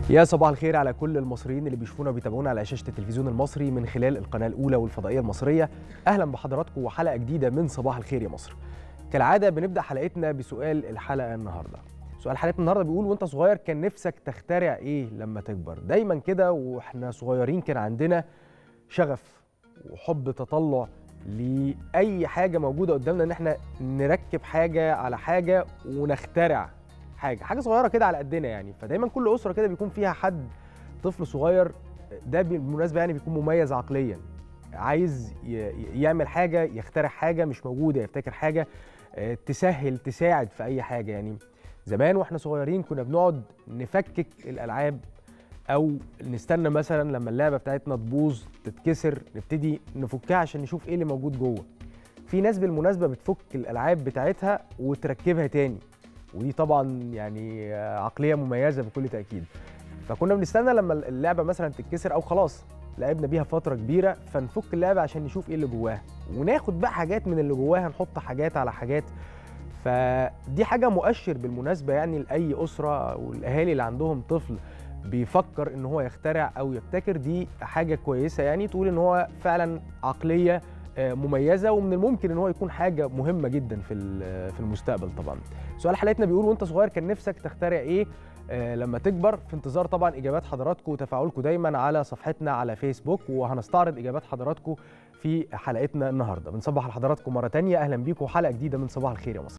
يا صباح الخير على كل المصريين اللي بيشوفونا وبيتابعونا على شاشه التلفزيون المصري من خلال القناه الاولى والفضائيه المصريه اهلا بحضراتكم وحلقه جديده من صباح الخير يا مصر كالعاده بنبدا حلقتنا بسؤال الحلقه النهارده سؤال حلقتنا النهارده بيقول وانت صغير كان نفسك تخترع ايه لما تكبر دايما كده واحنا صغيرين كان عندنا شغف وحب تطلع لاي حاجه موجوده قدامنا ان احنا نركب حاجه على حاجه ونخترع حاجه حاجه صغيره كده على قدنا يعني فدايما كل اسره كده بيكون فيها حد طفل صغير ده بالمناسبه يعني بيكون مميز عقليا عايز ي- يعمل حاجه يخترع حاجه مش موجوده يبتكر حاجه آه، تسهل تساعد في اي حاجه يعني زمان واحنا صغيرين كنا بنقعد نفكك الالعاب او نستنى مثلا لما اللعبه بتاعتنا تبوظ تتكسر نبتدي نفكها عشان نشوف ايه اللي موجود جوه في ناس بالمناسبه بتفك الالعاب بتاعتها وتركبها تاني ودي طبعا يعني عقليه مميزه بكل تاكيد فكنا بنستنى لما اللعبه مثلا تتكسر او خلاص لعبنا بيها فتره كبيره فنفك اللعبه عشان نشوف ايه اللي جواها وناخد بقى حاجات من اللي جواها نحط حاجات على حاجات فدي حاجه مؤشر بالمناسبه يعني لاي اسره او الاهالي اللي عندهم طفل بيفكر ان هو يخترع او يبتكر دي حاجه كويسه يعني تقول ان هو فعلا عقليه آه، مميزه ومن الممكن ان هو يكون حاجه مهمه جدا في ال- في المستقبل طبعا سؤال حلقتنا بيقول وانت صغير كان نفسك تخترع ايه آه، لما تكبر في انتظار طبعا اجابات حضراتكم وتفاعلكم دايما على صفحتنا على فيسبوك وهنستعرض اجابات حضراتكم في حلقتنا النهارده بنصبح لحضراتكم مره تانية اهلا بيكم حلقه جديده من صباح الخير يا مصر